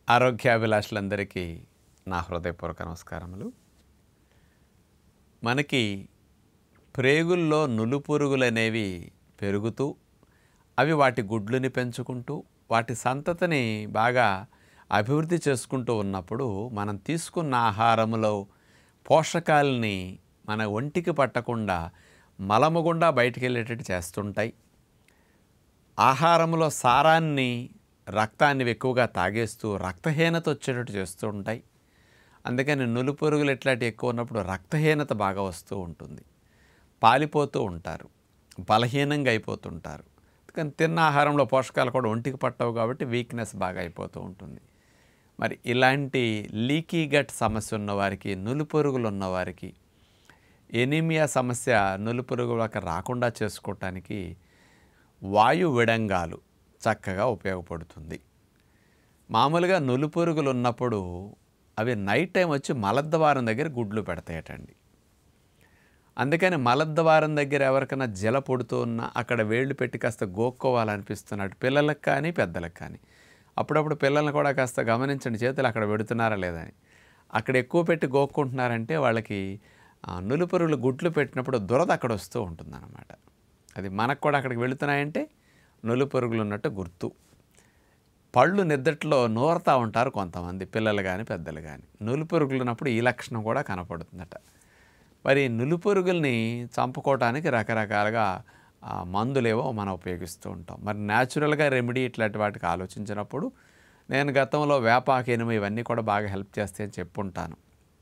ఆరోగ్యాభిలాషులందరికీ నా హృదయపూర్వక నమస్కారములు మనకి ప్రేగుల్లో నులుపురుగులు అనేవి పెరుగుతూ అవి వాటి గుడ్లని పెంచుకుంటూ వాటి సంతతిని బాగా అభివృద్ధి చేసుకుంటూ ఉన్నప్పుడు మనం తీసుకున్న ఆహారములో పోషకాలని మన ఒంటికి పట్టకుండా మలము గుండా బయటికి వెళ్ళేటట్టు చేస్తుంటాయి ఆహారంలో సారాన్ని రక్తాన్ని ఎక్కువగా తాగేస్తూ రక్తహీనత వచ్చేటట్టు చేస్తూ ఉంటాయి అందుకని నులుపురుగులు ఇట్లాంటి ఎక్కువ ఉన్నప్పుడు రక్తహీనత బాగా వస్తూ ఉంటుంది పాలిపోతూ ఉంటారు బలహీనంగా అయిపోతుంటారు కానీ తిన్న ఆహారంలో పోషకాలు కూడా ఒంటికి పట్టవు కాబట్టి వీక్నెస్ బాగా అయిపోతూ ఉంటుంది మరి ఇలాంటి లీకీ గట్ సమస్య ఉన్నవారికి నులుపురుగులు ఉన్నవారికి ఎనీమియా సమస్య నులుపురుగులకు రాకుండా చేసుకోవటానికి వాయు విడంగాలు చక్కగా ఉపయోగపడుతుంది మామూలుగా నులుపురుగులు ఉన్నప్పుడు అవి నైట్ టైం వచ్చి మలద్వారం దగ్గర గుడ్లు పెడతాయటండి అందుకని మలద్వారం దగ్గర ఎవరికైనా జల పొడుతూ ఉన్నా అక్కడ వేళ్ళు పెట్టి కాస్త గోక్కోవాలనిపిస్తున్నట్టు పిల్లలకు కానీ పెద్దలకు కానీ అప్పుడప్పుడు పిల్లల్ని కూడా కాస్త గమనించండి చేతులు అక్కడ పెడుతున్నారా లేదని అక్కడ ఎక్కువ పెట్టి గోక్కుంటున్నారంటే వాళ్ళకి ఆ, నులుపురుగులు గుడ్లు పెట్టినప్పుడు దురద అక్కడ వస్తూ ఉంటుందన్నమాట అది మనకు కూడా అక్కడికి వెళుతున్నాయంటే నులుపురుగులు ఉన్నట్టు గుర్తు పళ్ళు నిద్దట్లో నూరుతూ ఉంటారు కొంతమంది పిల్లలు కానీ పెద్దలు కానీ నులుపురుగులు ఉన్నప్పుడు ఈ లక్షణం కూడా కనపడుతుందట మరి నులుపురుగుల్ని చంపుకోవటానికి రకరకాలుగా ఆ, మందులేవో మనం ఉపయోగిస్తూ ఉంటాం మరి న్యాచురల్గా రెమెడీ ఇట్లాంటి వాటికి ఆలోచించినప్పుడు నేను గతంలో వేపాకు ఎనుము ఇవన్నీ కూడా బాగా హెల్ప్ చేస్తాయని చెప్పుంటాను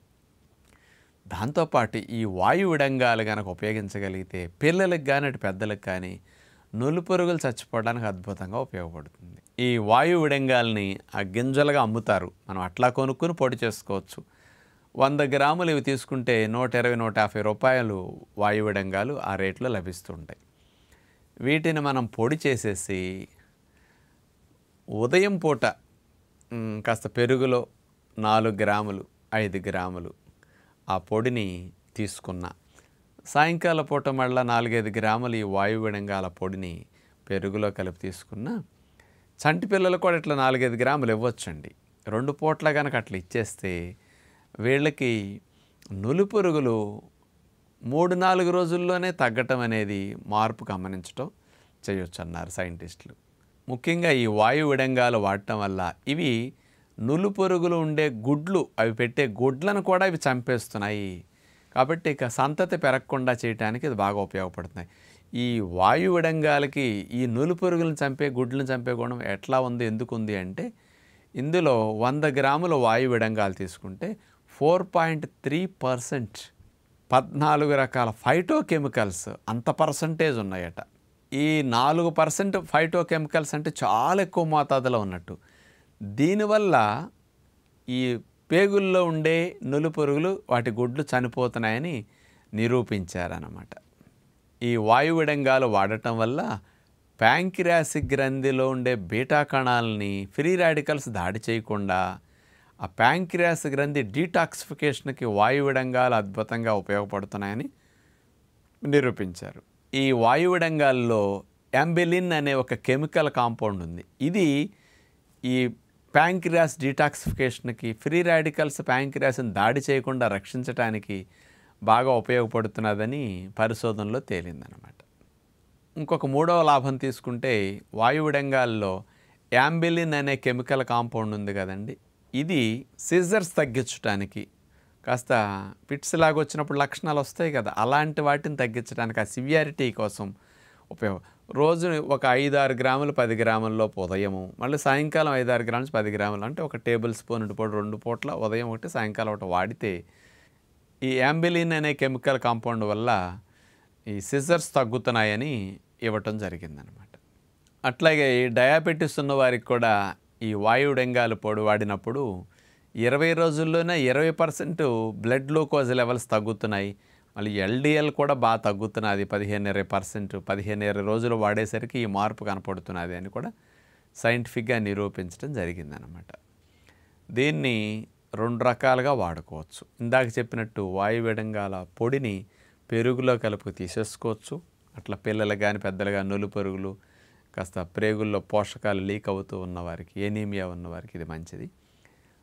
దాంతోపాటు ఈ వాయు విడంగాలు కనుక ఉపయోగించగలిగితే పిల్లలకు కానీ అటు పెద్దలకు కానీ నులుపురుగులు చచ్చిపోవడానికి అద్భుతంగా ఉపయోగపడుతుంది ఈ వాయు విడంగాల్ని ఆ గింజలుగా అమ్ముతారు మనం అట్లా కొనుక్కుని పొడి చేసుకోవచ్చు వంద గ్రాములు ఇవి తీసుకుంటే నూట ఇరవై నూట యాభై రూపాయలు వాయు విడంగాలు ఆ రేట్లో లభిస్తుంటాయి వీటిని మనం పొడి చేసేసి ఉదయం పూట మ్, కాస్త పెరుగులో నాలుగు గ్రాములు ఐదు గ్రాములు ఆ పొడిని తీసుకున్న సాయంకాల పూట మళ్ళీ నాలుగైదు గ్రాములు ఈ వాయువిడంగాల పొడిని పెరుగులో కలిపి తీసుకున్న చంటి పిల్లలు కూడా ఇట్లా నాలుగైదు గ్రాములు ఇవ్వచ్చండి రెండు పూట్ల కనుక అట్లా ఇచ్చేస్తే వీళ్ళకి నులుపురుగులు మూడు నాలుగు రోజుల్లోనే తగ్గటం అనేది మార్పు గమనించటం చేయొచ్చు అన్నారు సైంటిస్టులు ముఖ్యంగా ఈ వాయు విడంగాలు వాడటం వల్ల ఇవి నులుపురుగులు ఉండే గుడ్లు అవి పెట్టే గుడ్లను కూడా ఇవి చంపేస్తున్నాయి కాబట్టి ఇక సంతతి పెరగకుండా చేయడానికి ఇది బాగా ఉపయోగపడుతున్నాయి ఈ వాయు విడంగాలకి ఈ నులుపురుగులను చంపే గుడ్లను చంపే గుణం ఎట్లా ఉంది ఎందుకు ఉంది అంటే ఇందులో వంద గ్రాముల వాయు విడంగాలు తీసుకుంటే ఫోర్ పాయింట్ త్రీ పర్సెంట్ పద్నాలుగు రకాల ఫైటో కెమికల్స్ అంత పర్సంటేజ్ ఉన్నాయట ఈ నాలుగు పర్సెంట్ ఫైటో కెమికల్స్ అంటే చాలా ఎక్కువ మోతాదులో ఉన్నట్టు దీనివల్ల ఈ పేగుల్లో ఉండే నులుపురుగులు వాటి గుడ్లు చనిపోతున్నాయని నిరూపించారన్నమాట ఈ వాయు విడంగాలు వాడటం వల్ల ప్యాంక్రియాసిక్ గ్రంథిలో ఉండే బీటా కణాలని ఫ్రీ రాడికల్స్ దాడి చేయకుండా ఆ ప్యాంక్రియాస్ గ్రంథి డీటాక్సిఫికేషన్కి వాయు విడంగాలు అద్భుతంగా ఉపయోగపడుతున్నాయని నిరూపించారు ఈ వాయు విడంగాల్లో యాంబెలిన్ అనే ఒక కెమికల్ కాంపౌండ్ ఉంది ఇది ఈ ప్యాంక్రియాస్ డీటాక్సిఫికేషన్కి ఫ్రీ రాడికల్స్ ప్యాంక్రియాస్ని దాడి చేయకుండా రక్షించడానికి బాగా ఉపయోగపడుతున్నదని పరిశోధనలో తేలిందనమాట ఇంకొక మూడవ లాభం తీసుకుంటే వాయు విడంగాల్లో యాంబిలిన్ అనే కెమికల్ కాంపౌండ్ ఉంది కదండి ఇది సిజర్స్ తగ్గించడానికి కాస్త పిట్స్ లాగా వచ్చినప్పుడు లక్షణాలు వస్తాయి కదా అలాంటి వాటిని తగ్గించడానికి ఆ సివియారిటీ కోసం ఉపయోగం రోజు ఒక ఐదు ఆరు గ్రాములు పది గ్రాముల్లో ఉదయము మళ్ళీ సాయంకాలం ఐదు ఆరు గ్రాములు పది గ్రాములు అంటే ఒక టేబుల్ స్పూన్ పూట రెండు పూట్ల ఉదయం ఒకటి సాయంకాలం ఒకటి వాడితే ఈ యాంబిలిన్ అనే కెమికల్ కాంపౌండ్ వల్ల ఈ సిజర్స్ తగ్గుతున్నాయని ఇవ్వటం జరిగిందనమాట అట్లాగే ఈ డయాబెటీస్ ఉన్న వారికి కూడా ఈ వాయుడెంగాలు పొడి వాడినప్పుడు ఇరవై రోజుల్లోనే ఇరవై పర్సెంట్ బ్లడ్ గ్లూకోజ్ లెవెల్స్ తగ్గుతున్నాయి మళ్ళీ ఎల్డిఎల్ కూడా బాగా తగ్గుతున్నది పదిహేను ఇరవై పర్సెంట్ పదిహేను ఇరవై రోజులు వాడేసరికి ఈ మార్పు కనపడుతున్నది అని కూడా సైంటిఫిక్గా నిరూపించడం జరిగిందనమాట దీన్ని రెండు రకాలుగా వాడుకోవచ్చు ఇందాక చెప్పినట్టు వాయువేడంగాల పొడిని పెరుగులో కలుపు తీసేసుకోవచ్చు అట్లా పిల్లలు కానీ పెద్దలు కానీ నులు పరుగులు కాస్త ప్రేగుల్లో పోషకాలు లీక్ అవుతూ ఉన్నవారికి ఎనీమియా ఉన్నవారికి ఇది మంచిది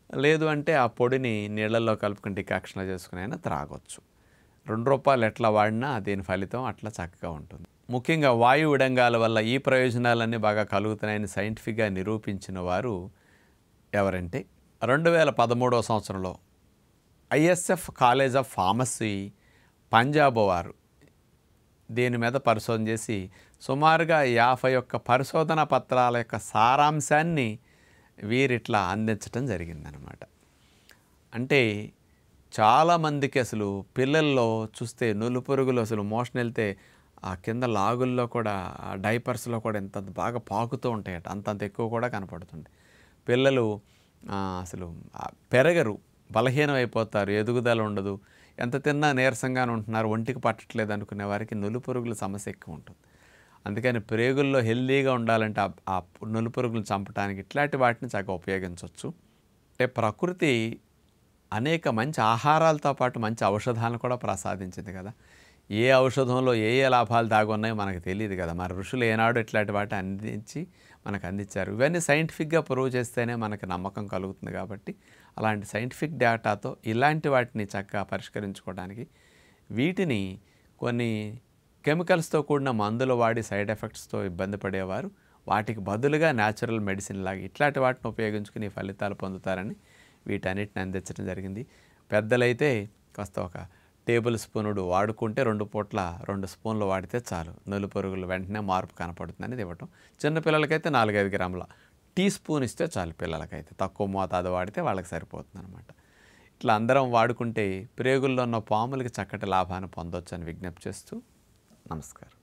లేదు అంటే ఆ పొడిని నీళ్ళల్లో కలుపుకుని డికాక్షన్లో చేసుకుని అయినా త్రాగొచ్చు రెండు రూపాయలు ఎట్లా వాడినా దీని ఫలితం అట్లా చక్కగా ఉంటుంది ముఖ్యంగా వాయు విడంగాల వల్ల ఈ ప్రయోజనాలన్నీ బాగా కలుగుతున్నాయని సైంటిఫిక్గా నిరూపించిన వారు ఎవరంటే రెండు వేల పదమూడవ సంవత్సరంలో ISF college of pharmacy Punjab వారు దీని మీద పరిశోధన చేసి సుమారుగా యాభై ఒక్క పరిశోధన పత్రాల యొక్క సారాంశాన్ని వీరిట్లా అందించడం జరిగిందనమాట అంటే చాలామందికి అసలు పిల్లల్లో చూస్తే నులు పురుగులు అసలు మోషన్ వెళ్తే ఆ కింద లాగుల్లో కూడా ఆ డైపర్స్లో కూడా ఎంత బాగా పాకుతూ ఉంటాయట అంతంత ఎక్కువ కూడా కనపడుతుంది పిల్లలు ఆ, అసలు ఆ, పెరగరు బలహీనం అయిపోతారు ఎదుగుదల ఉండదు ఎంత తిన్నా నీరసంగానే ఉంటున్నారు ఒంటికి పట్టట్లేదు అనుకునే వారికి నులు పురుగుల సమస్య ఎక్కువ ఉంటుంది అందుకని ప్రేగుల్లో హెల్దీగా ఉండాలంటే ఆ- ఆ నులు పురుగులను చంపడానికి ఇట్లాంటి వాటిని చక్కగా ఉపయోగించవచ్చు అంటే ప్రకృతి అనేక మంచి ఆహారాలతో పాటు మంచి ఔషధాలను కూడా ప్రసాదించింది కదా ఏ ఔషధంలో ఏ ఏ లాభాలు దాగి ఉన్నాయో మనకు తెలియదు కదా మన ఋషులు ఏనాడు ఇట్లాంటి వాటి అందించి మనకు అందించారు ఇవన్నీ సైంటిఫిక్గా ప్రూవ్ చేస్తేనే మనకు నమ్మకం కలుగుతుంది కాబట్టి అలాంటి సైంటిఫిక్ డేటాతో ఇలాంటి వాటిని చక్కగా పరిష్కరించుకోవడానికి వీటిని కొన్ని కెమికల్స్తో కూడిన మందులు వాడి సైడ్ ఎఫెక్ట్స్తో ఇబ్బంది పడేవారు వాటికి బదులుగా న్యాచురల్ మెడిసిన్ లాగా ఇట్లాంటి వాటిని ఉపయోగించుకుని ఫలితాలు పొందుతారని వీటన్నిటిని అందించడం జరిగింది పెద్దలైతే కాస్త ఒక టేబుల్ స్పూనుడు వాడుకుంటే రెండు పూట్ల రెండు స్పూన్లు వాడితే చాలు నులు పురుగులు వెంటనే మార్పు కనపడుతుందని ఇది ఇవ్వటం చిన్నపిల్లలకైతే నాలుగైదు గ్రాముల టీ స్పూన్ ఇస్తే చాలు పిల్లలకైతే తక్కువ మోతాదు వాడితే వాళ్ళకి సరిపోతుంది అనమాట ఇట్లా అందరం వాడుకుంటే ప్రేగుల్లో ఉన్న పాములకి చక్కటి లాభాన్ని పొందొచ్చు అని విజ్ఞప్తి చేస్తూ నమస్కారం